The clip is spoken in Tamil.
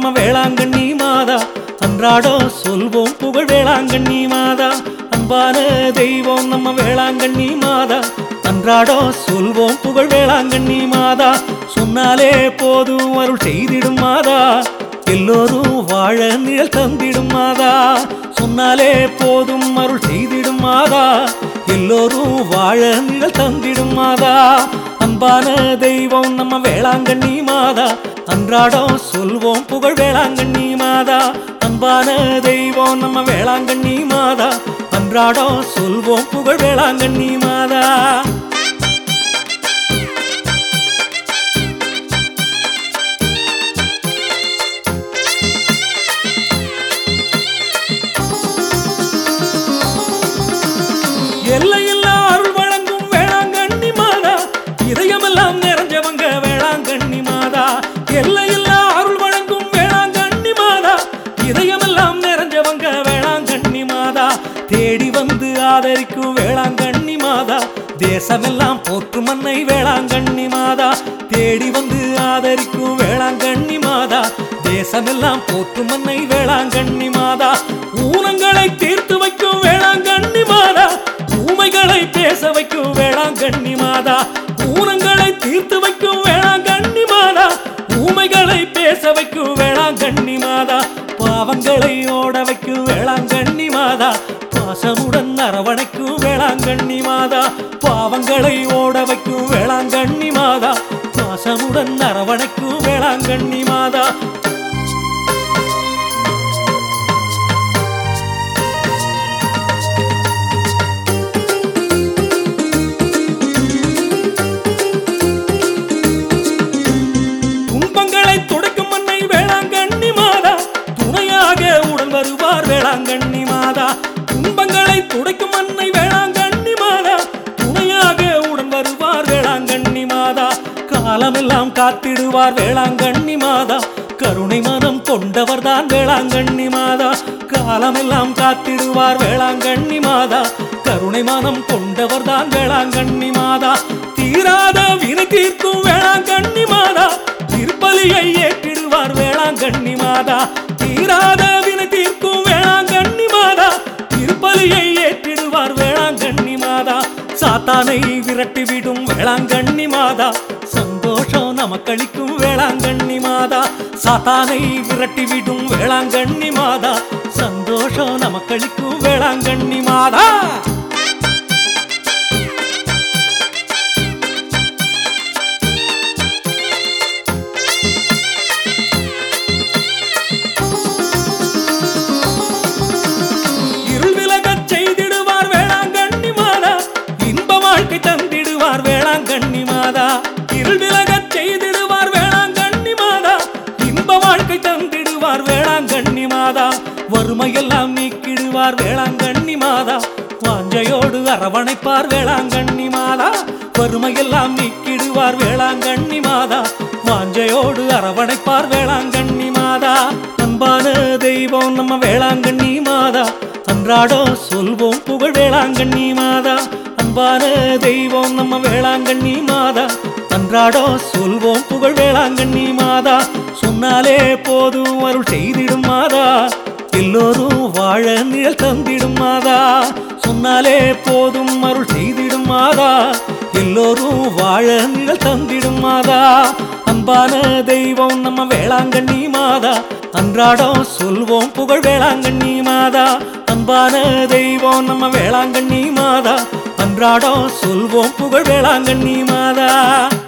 நம்ம வேளாங்கண்ணி மாதா அன்றாடம் சொல்வோம் புகழ் வேளாங்கண்ணி மாதா அன்பான தெய்வம் நம்ம வேளாங்கண்ணி மாதா அன்றாடம் சொல்வோம் புகழ் வேளாங்கண்ணி மாதா சொன்னாலே போதும் அருள் செய்திடும் மாதா எல்லோரும் வாழ நிழல் தந்திடும் மாதா சொன்னாலே போதும் அருள் செய்திடும் மாதா எல்லோரும் வாழ நிழல் தந்திடும் மாதா அன்பான தெய்வம் நம்ம வேளாங்கண்ணி மாதா அன்றாடம் சொல்வோம் புகழ் வேளாங்கண்ணி மாதா அன்பான தெய்வம் நம்ம வேளாங்கண்ணி மாதா அன்றாடம் சொல்வோம் புகழ் வேளாங்கண்ணி மாதா எல்லையில்லா அருள் வழங்கும் வேளாங்கண்ணி மாதா இதயமெல்லாம் நிறைஞ்சவங்க வேளாங்கண்ணி மாதா எல்லையில்லா அருள் வழங்கும் வேளாங்கண்ணி மாதா இதயமெல்லாம் நிறைஞ்சவங்க வேளாங்கண்ணி மாதா தேடி வந்து ஆதரிக்கும் வேளாங்கண்ணி மாதா தேசமெல்லாம் போற்றும் மண்ணை வேளாங்கண்ணி மாதா தேடி வந்து ஆதரிக்கும் வேளாங்கண்ணி மாதா தேசமெல்லாம் போற்றும் மண்ணை வேளாங்கண்ணி மாதா ஊனங்களை தீர்த்து வைக்கும் வேளாங்கண்ணி மாதா ஊமைகளை பேச வைக்கும் வேளாங்கண்ணி மாதா ஊனங்களை தீர்த்து வைக்கும் வேளாங்கண்ணி மாதா ஊமைகளை பேச வைக்கும் வேளாங்கண்ணி மாதா பாவங்களை ஓட வைக்கும் வேளாங்கண்ணி மாதா பாசமுடன் அரவணைக்கும் வேளாங்கண்ணி மாதா பாவங்களை ஓட வைக்கும் வேளாங்கண்ணி மாதா பாசமுடன் அரவணைக்கும் வேளாங்கண்ணி மாதா துன்பங்களை துடைக்கும் மண்ணை வேளாங்கண்ணி மாதா துணையாக உடன் வருவார் வேளாங்கண்ணி மாதா துன்பங்களை துடைக்கும் மண்ணை வேளாங்கண்ணி மாதா துணையாக உடன் வருவார் வேளாங்கண்ணி மாதா காலமெல்லாம் காத்திடுவார் வேளாங்கண்ணி மாதா கருணை மனம் கொண்டவர்தான் வேளாங்கண்ணி மாதா காலமெல்லாம் காத்திடுவார் வேளாங்கண்ணி மாதா கருணை மனம் கொண்டவர்தான் வேளாங்கண்ணி மாதா தீராத வினை தீர்க்கும் வேளாங்கண்ணி மாதா திருப்பலியை ஏற்றிடுவார் வேளாங்கண்ணி மாதா தீராத வினை தீர்க்கும் வேளாங்கண்ணி மாதா திருப்பலியை ஏற்றிடுவார் வேளாங்கண்ணி மாதா சாத்தானை விரட்டிவிடும் வேளாங்கண்ணி மாதா சந்தோஷம் நமக்களிக்கும் வேளாங்கண்ணி மாதா சாத்தானை விரட்டிவிடும் வேளாங்கண்ணி மாதா சந்தோஷம் நமக்களிக்கும் வேளாங்கண்ணி மாதா இருள் விலகச் செய்திடுவார் வேளாங்கண்ணி மாதா இன்ப வாழ்க்கை தந்திடுவார் வேளாங்கண்ணி மாதா இருள் விலகச் செய்திடுவார் வேளாங்கண்ணி மாதா இன்ப வாழ்க்கை தந்திடுவார் வேளாங்கண்ணி மாதா வறுமையெல்லாம் நீக்கிடுவார் வேளாங்கண்ணி மாதா வாஞ்சையோடு அரவணைப்பார் வேளாங்கண்ணி மாதா வறுமையெல்லாம் நீக்கிடுவார் வேளாங்கண்ணி மாதா வாஞ்சையோடு அரவணைப்பார் வேளாங்கண்ணி மாதா அன்பான தெய்வம் நம்ம வேளாங்கண்ணி மாதா அன்றாடம் சொல்வோம் புகழ் வேளாங்கண்ணி மாதா அன்பான தெய்வம் நம்ம வேளாங்கண்ணி மாதா அன்றாடம் சொல்வோம் புகழ் வேளாங்கண்ணி மாதா சொன்னாலே போதும் அருள் செய்திடும் மாதா எல்லோரும் வாழ நிழல் தந்திடும் மாதா சொன்னாலே போதும் அருள் செய்திடும் மாதா எல்லோரும் வாழ நிழல் தந்திடும் மாதா அன்பான தெய்வம் நம்ம வேளாங்கண்ணி மாதா அன்றாடம் சொல்வோம் புகழ் வேளாங்கண்ணி மாதா அன்பான தெய்வம் நம்ம வேளாங்கண்ணி மாதா அன்றாடம் சொல்வோம் புகழ் வேளாங்கண்ணி மாதா